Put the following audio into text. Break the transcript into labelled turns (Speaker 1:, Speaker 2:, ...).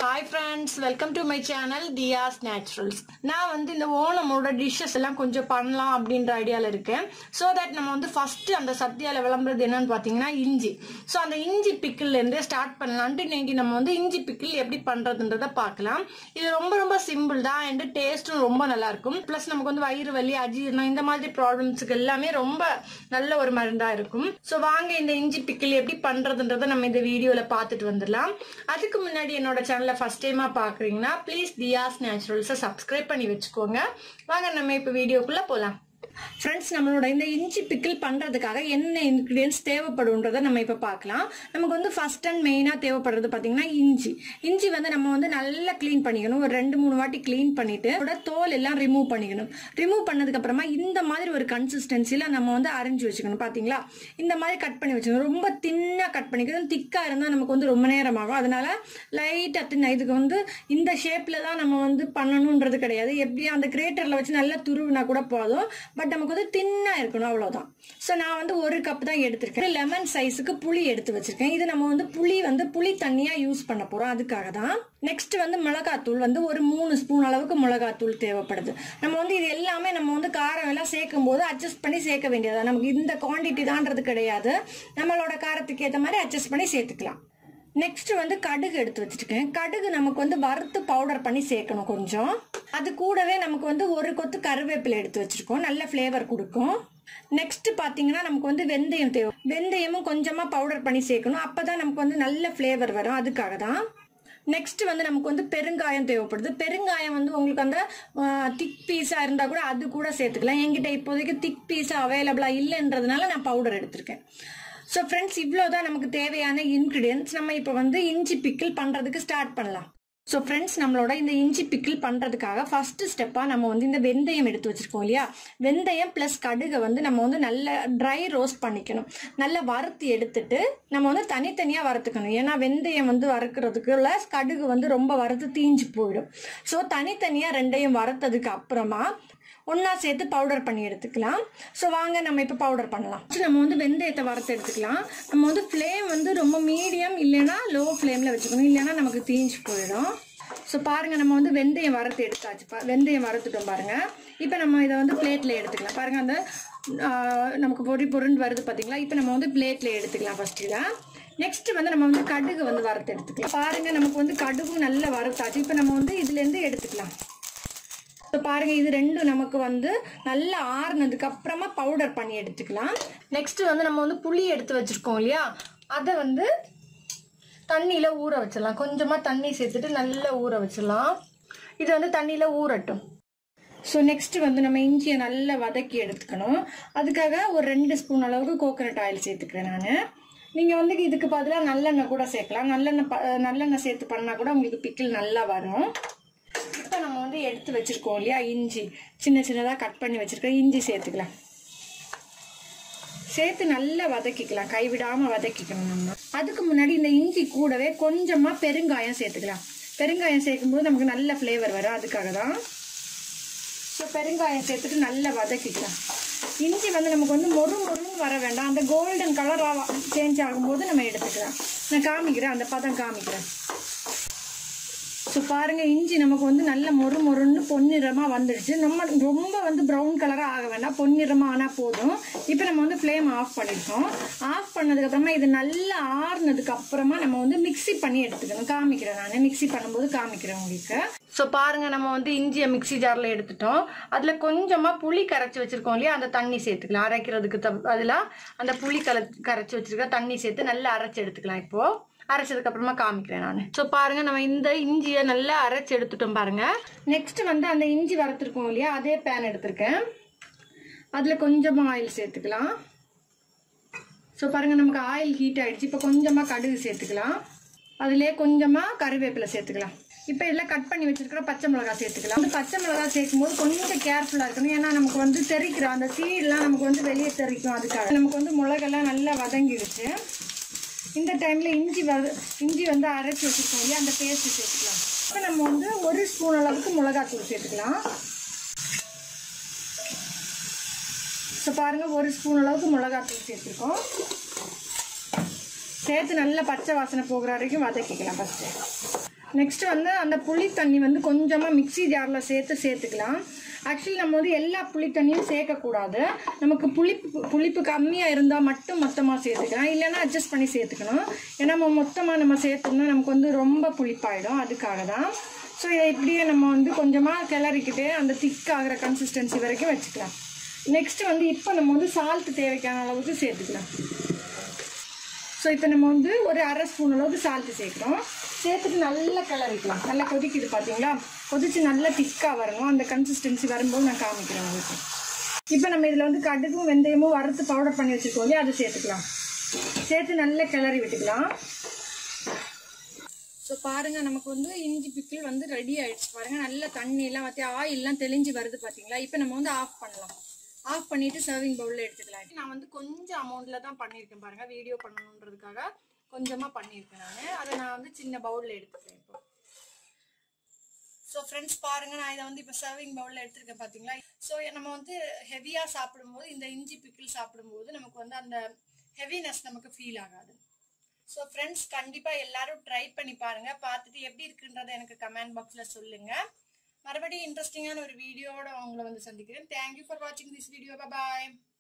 Speaker 1: hi friends welcome to my channel Thiya's naturals நான் வந்து இந்த ஓணமோட டிஷ்ஷஸ் எல்லாம் கொஞ்சம் பண்ணலாம் அப்படின்ற ஐடியாவில் இருக்கேன் ஸோ தட் நம்ம வந்து ஃபர்ஸ்ட் அந்த சத்யாவில் விளம்புறது என்னன்னு பார்த்தீங்கன்னா இஞ்சி ஸோ அந்த இஞ்சி பிக்கிள்ல இருந்தே ஸ்டார்ட் பண்ணலான்ட்டு இன்னைக்கு நம்ம வந்து இஞ்சி பிக்கிள் எப்படி பண்ணுறதுன்றதை பார்க்கலாம் இது ரொம்ப ரொம்ப சிம்பிள் தான் அண்ட் டேஸ்ட்டும் ரொம்ப நல்லா இருக்கும் ப்ளஸ் நமக்கு வந்து வயிறு வலி அஜீரணம் இந்த மாதிரி ப்ராப்ளம்ஸுக்கு எல்லாமே ரொம்ப நல்ல ஒரு மருந்தாக இருக்கும் ஸோ வாங்க இந்த இஞ்சி பிக்கிள் எப்படி பண்ணுறதுன்றதை நம்ம இந்த வீடியோவில் பார்த்துட்டு வந்துடலாம் அதுக்கு முன்னாடி என்னோட சேனலை ஃபர்ஸ்ட் டைமாக பார்க்குறீங்கன்னா ப்ளீஸ் தியாஸ் நேச்சுரல்ஸை சப்ஸ்கிரைப் பண்ணி வச்சுக்கோங்க வாங்க நம்ம இப்போ வீடியோக்குள்ளே போகலாம் ஃப்ரெண்ட்ஸ் நம்மளோட இந்த இஞ்சி பிக்கிள் பண்ணுறதுக்காக என்ன இன்க்ரீடியன்ஸ் தேவைப்படுன்றதை நம்ம இப்போ பார்க்கலாம் நமக்கு வந்து ஃபர்ஸ்ட் அண்ட் மெயினாக தேவைப்படுறது பார்த்தீங்கன்னா இஞ்சி இஞ்சி வந்து நம்ம வந்து நல்லா க்ளீன் பண்ணிக்கணும் ஒரு ரெண்டு மூணு வாட்டி க்ளீன் பண்ணிட்டு அதோட தோல் எல்லாம் ரிமூவ் பண்ணிக்கணும் ரிமூவ் பண்ணதுக்கு அப்புறமா இந்த மாதிரி ஒரு கன்சிஸ்டன்சியில் நம்ம வந்து அரைஞ்சு வச்சுக்கணும் பார்த்தீங்களா இந்த மாதிரி கட் பண்ணி வச்சுக்கணும் ரொம்ப தின்னாக கட் பண்ணிக்கணும் திக்காக இருந்தால் நமக்கு வந்து ரொம்ப நேரம் ஆகும் அதனால லைட்டாக தின்ன இதுக்கு வந்து இந்த ஷேப்பில் தான் நம்ம வந்து பண்ணணுன்றது கிடையாது எப்படி அந்த கிரேட்டரில் வச்சு நல்லா துருவினா கூட போதும் பட் நமக்கு வந்து தின்னாக இருக்கணும் அவ்வளோதான் ஸோ நான் வந்து ஒரு கப் தான் எடுத்திருக்கேன் லெமன் சைஸுக்கு புளி எடுத்து வச்சிருக்கேன் இது நம்ம வந்து புளி வந்து புளி தண்ணியாக யூஸ் பண்ண போகிறோம் அதுக்காக தான் நெக்ஸ்ட் வந்து மிளகாத்தூள் வந்து ஒரு மூணு ஸ்பூன் அளவுக்கு மிளகாத்தூள் தேவைப்படுது நம்ம வந்து இது எல்லாமே நம்ம வந்து காரம் எல்லாம் சேர்க்கும் போது அட்ஜஸ்ட் பண்ணி சேர்க்க வேண்டியதா நமக்கு இந்த குவான்டிட்டி தான்றது கிடையாது நம்மளோட காரத்துக்கு ஏற்ற மாதிரி அட்ஜஸ்ட் பண்ணி சேர்த்துக்கலாம் நெக்ஸ்ட் வந்து கடுகு எடுத்து வச்சிருக்கேன் கடுகு நமக்கு வந்து வறுத்து பவுடர் பண்ணி சேர்க்கணும் கொஞ்சம் அது கூடவே நமக்கு வந்து ஒரு கொத்து கருவேப்பிலை எடுத்து வச்சிருக்கோம் நல்ல ஃப்ளேவர் கொடுக்கும் நெக்ஸ்ட் பார்த்தீங்கன்னா நமக்கு வந்து வெந்தயம் தேவை வெந்தயமும் கொஞ்சமாக பவுடர் பண்ணி சேர்க்கணும் அப்போ தான் நமக்கு வந்து நல்ல ஃப்ளேவர் வரும் அதுக்காக தான் நெக்ஸ்ட் வந்து நமக்கு வந்து பெருங்காயம் தேவைப்படுது பெருங்காயம் வந்து உங்களுக்கு அந்த திக் பீஸாக இருந்தால் கூட அது கூட சேர்த்துக்கலாம் என்கிட்ட இப்போதைக்கு திக் பீஸாக அவைலபிளாக இல்லைன்றதுனால நான் பவுடர் எடுத்திருக்கேன் ஸோ ஃப்ரெண்ட்ஸ் இவ்வளோ தான் நமக்கு தேவையான இன்க்ரீடியன்ஸ் நம்ம இப்போ வந்து இஞ்சி பிக்கிள் பண்ணுறதுக்கு ஸ்டார்ட் பண்ணலாம் ஸோ ஃப்ரெண்ட்ஸ் நம்மளோட இந்த இஞ்சி பிக்கிள் பண்ணுறதுக்காக ஃபர்ஸ்ட் ஸ்டெப்பாக நம்ம வந்து இந்த வெந்தயம் எடுத்து வச்சுருக்கோம் இல்லையா வெந்தயம் ப்ளஸ் கடுகை வந்து நம்ம வந்து நல்ல ட்ரை ரோஸ்ட் பண்ணிக்கணும் நல்லா வறுத்து எடுத்துட்டு நம்ம வந்து தனித்தனியாக வறுத்துக்கணும் ஏன்னா வெந்தயம் வந்து வறுக்கிறதுக்குள்ள கடுகு வந்து ரொம்ப வறுத்து தீஞ்சு போயிடும் ஸோ தனித்தனியாக ரெண்டையும் வறுத்ததுக்கு அப்புறமா ஒன்றா சேர்த்து பவுடர் பண்ணி எடுத்துக்கலாம் ஸோ வாங்க நம்ம இப்போ பவுடர் பண்ணலாம் நம்ம வந்து வெந்தயத்தை வறுத்து எடுத்துக்கலாம் நம்ம வந்து ஃப்ளேம் வந்து ரொம்ப மீடியம் இல்லைன்னா லோ ஃப்ளேமில் வச்சுக்கணும் இல்லைன்னா நமக்கு தீஞ்சு போயிடும் ஸோ பாருங்கள் நம்ம வந்து வெந்தயம் வறுத்து எடுத்தாச்சு பா வெந்தயம் வறுத்துட்டோம் பாருங்கள் இப்போ நம்ம இதை வந்து பிளேட்டில் எடுத்துக்கலாம் பாருங்கள் அந்த நமக்கு பொறி பொருண்டு வருது பார்த்தீங்களா இப்போ நம்ம வந்து பிளேட்டில் எடுத்துக்கலாம் ஃபஸ்ட்டு இதை நெக்ஸ்ட் வந்து நம்ம வந்து கடுகு வந்து வறுத்து எடுத்துக்கலாம் பாருங்கள் நமக்கு வந்து கடுகும் நல்லா வறுத்தாச்சு இப்போ நம்ம வந்து இதுலேருந்து எடுத்துக்கலாம் ஸோ பாருங்கள் இது ரெண்டும் நமக்கு வந்து நல்லா ஆறுனதுக்கு அப்புறமா பவுடர் பண்ணி எடுத்துக்கலாம் நெக்ஸ்ட் வந்து நம்ம வந்து புளி எடுத்து வச்சுருக்கோம் இல்லையா அதை வந்து தண்ணியில் ஊற வச்சிடலாம் கொஞ்சமாக தண்ணி சேர்த்துட்டு நல்லா ஊற வச்சிடலாம் இது வந்து தண்ணியில் ஊறட்டும் ஸோ நெக்ஸ்ட் வந்து நம்ம இஞ்சியை நல்லா வதக்கி எடுத்துக்கணும் அதுக்காக ஒரு ரெண்டு ஸ்பூன் அளவுக்கு கோகனட் ஆயில் சேர்த்துக்கிறேன் நான் நீங்கள் வந்து இதுக்கு பதிலாக நல்லெண்ணெய் கூட சேர்க்கலாம் நல்லெண்ணெய் ப நல்லெண்ணெய் சேர்த்து பண்ணால் கூட உங்களுக்கு பிக்கிள் நல்லா வரும் இப்போ நம்ம வந்து எடுத்து வச்சுருக்கோம் இல்லையா இஞ்சி சின்ன சின்னதாக கட் பண்ணி வச்சுருக்கோம் இஞ்சி சேர்த்துக்கலாம் சேர்த்து நல்லா வதக்கிக்கலாம் கைவிடாமல் வதக்கிக்கணும் நம்ம அதுக்கு முன்னாடி இந்த இஞ்சி கூடவே கொஞ்சமாக பெருங்காயம் சேர்த்துக்கலாம் பெருங்காயம் சேர்க்கும்போது நமக்கு நல்ல ஃப்ளேவர் வரும் அதுக்காக தான் ஸோ பெருங்காயம் சேர்த்துட்டு நல்லா வதக்கிக்கலாம் இஞ்சி வந்து நமக்கு வந்து மொறு மொறுன்னு வர வேண்டாம் அந்த கோல்டன் கலராக சேஞ்ச் ஆகும்போது நம்ம எடுத்துக்கலாம் நான் காமிக்கிறேன் அந்த பதம் காமிக்கிறேன் ஸோ பாருங்கள் இஞ்சி நமக்கு வந்து நல்ல மொறு மொறுன்னு பொன்னிறமாக வந்துடுச்சு நம்ம ரொம்ப வந்து ப்ரௌன் கலராக ஆக வேண்டாம் பொன்னிறமாக ஆனால் போதும் இப்போ நம்ம வந்து ஃப்ளேம் ஆஃப் பண்ணியிருக்கோம் ஆஃப் பண்ணதுக்கப்புறமா இது நல்லா ஆறுனதுக்கு அப்புறமா நம்ம வந்து மிக்சி பண்ணி எடுத்துக்கணும் காமிக்கிறேன் நான் மிக்சி பண்ணும்போது காமிக்கிறேன் உங்களுக்கு ஸோ பாருங்க நம்ம வந்து இஞ்சியை மிக்சி ஜாரில் எடுத்துட்டோம் அதில் கொஞ்சமாக புளி கரைச்சி வச்சிருக்கோம் இல்லையா அந்த தண்ணி சேர்த்துக்கலாம் அரைக்கிறதுக்கு பதிலாக அந்த புளி கல கரைச்சி வச்சிருக்க தண்ணி சேர்த்து நல்லா அரைச்சி எடுத்துக்கலாம் இப்போது அரைச்சதுக்கு அப்புறமா காமிக்கிறேன் நான் ஸோ பாருங்க நம்ம இந்த இஞ்சியை நல்லா அரைச்சி எடுத்துட்டோம் பாருங்க நெக்ஸ்ட் வந்து அந்த இஞ்சி வறுத்துருக்கோம் இல்லையா அதே பேன் எடுத்திருக்கேன் அதில் கொஞ்சமாக ஆயில் சேர்த்துக்கலாம் ஸோ பாருங்க நமக்கு ஆயில் ஹீட் ஆயிடுச்சு இப்போ கொஞ்சமாக கடுகு சேர்த்துக்கலாம் அதிலே கொஞ்சமாக கருவேப்பிலை சேர்த்துக்கலாம் இப்போ இதில் கட் பண்ணி வச்சிருக்கிற பச்சை மிளகாய் சேர்த்துக்கலாம் வந்து பச்சை மிளகாய் சேர்க்கும் போது கொஞ்சம் கேர்ஃபுல்லாக இருக்கணும் ஏன்னா நமக்கு வந்து தெறிக்கிறோம் அந்த சீடெலாம் நமக்கு வந்து வெளியே தெறிக்கும் அதுக்காக நமக்கு வந்து மிளகெல்லாம் நல்லா வதங்கிடுச்சு இந்த டைமில் இஞ்சி வ இஞ்சி வந்து அரைச்சி வச்சுருக்கோம் இல்லையா அந்த பேஸ்ட்டு சேர்த்துக்கலாம் இப்போ நம்ம வந்து ஒரு ஸ்பூன் அளவுக்கு மிளகாத்தூள் சேர்த்துக்கலாம் ஸோ பாருங்கள் ஒரு ஸ்பூன் அளவுக்கு மிளகாத்தூள் சேர்த்துருக்கோம் சேர்த்து நல்லா பச்சை வாசனை போகிற வரைக்கும் வதக்கிக்கலாம் ஃபஸ்ட்டு நெக்ஸ்ட் வந்து அந்த புளி தண்ணி வந்து கொஞ்சமாக மிக்ஸி ஜாரில் சேர்த்து சேர்த்துக்கலாம் ஆக்சுவலி நம்ம வந்து எல்லா புளி தண்ணியும் சேர்க்கக்கூடாது நமக்கு புளிப்பு புளிப்பு கம்மியாக இருந்தால் மட்டும் மொத்தமாக சேர்த்துக்கலாம் இல்லைன்னா அட்ஜஸ்ட் பண்ணி சேர்த்துக்கணும் ஏன்னா நம்ம மொத்தமாக நம்ம சேர்த்தோம்னா நமக்கு வந்து ரொம்ப புளிப்பாயிடும் அதுக்காக தான் ஸோ இதை இப்படியே நம்ம வந்து கொஞ்சமாக கிளறிக்கிட்டு அந்த திக் ஆகிற கன்சிஸ்டன்சி வரைக்கும் வச்சுக்கலாம் நெக்ஸ்ட் வந்து இப்போ நம்ம வந்து சால்ட் தேவைக்கான அளவுக்கு சேர்த்துக்கலாம் ஸோ இப்போ நம்ம வந்து ஒரு அரை ஸ்பூன் அளவுக்கு சால்ட்டு சேர்க்குறோம் சேர்த்துட்டு நல்லா கிளறிக்கலாம் நல்லா கொதிக்குது பார்த்தீங்களா கொதிச்சு நல்லா திக்காக வரணும் அந்த கன்சிஸ்டன்சி வரும்போது நான் காமிக்கிறேன் உங்களுக்கு இப்போ நம்ம இதில் வந்து கடுகும் வெந்தயமும் வறுத்து பவுடர் பண்ணி வச்சுருக்கோம் இல்லையா அதை சேர்த்துக்கலாம் சேர்த்து நல்லா கிளறி விட்டுக்கலாம் ஸோ பாருங்க நமக்கு வந்து இஞ்சி பிக்கிள் வந்து ரெடி ஆயிடுச்சு பாருங்க நல்ல தண்ணி எல்லாம் வற்றி ஆயில்லாம் தெளிஞ்சு வருது பார்த்தீங்களா இப்போ நம்ம வந்து ஆஃப் பண்ணலாம் ஆஃப் பண்ணிட்டு சர்விங் பவுலில் எடுத்துக்கலாம் நான் வந்து கொஞ்சம் அமௌண்ட்ல தான் பண்ணியிருக்கேன் பாருங்க வீடியோ பண்ணணுன்றதுக்காக கொஞ்சமாக பண்ணியிருக்கேன் நான் அதை நான் வந்து சின்ன பவுலில் எடுத்துக்கிறேன் இப்போ ஸோ ஃப்ரெண்ட்ஸ் பாருங்க நான் இதை வந்து இப்போ சர்விங் பவுலில் எடுத்திருக்கேன் பார்த்தீங்களா ஸோ நம்ம வந்து ஹெவியாக சாப்பிடும்போது இந்த இஞ்சி பிக்கிள் சாப்பிடும்போது நமக்கு வந்து அந்த ஹெவினஸ் நமக்கு ஃபீல் ஆகாது ஸோ ஃப்ரெண்ட்ஸ் கண்டிப்பாக எல்லாரும் ட்ரை பண்ணி பாருங்க பார்த்துட்டு எப்படி இருக்குன்றதை எனக்கு கமெண்ட் பாக்ஸில் சொல்லுங்க மறுபடியும் இன்ட்ரெஸ்டிங்கான ஒரு வீடியோட உங்களை வந்து சந்திக்கிறேன் தேங்க்யூ ஃபார் வாட்சிங் திஸ் வீடியோ பாய்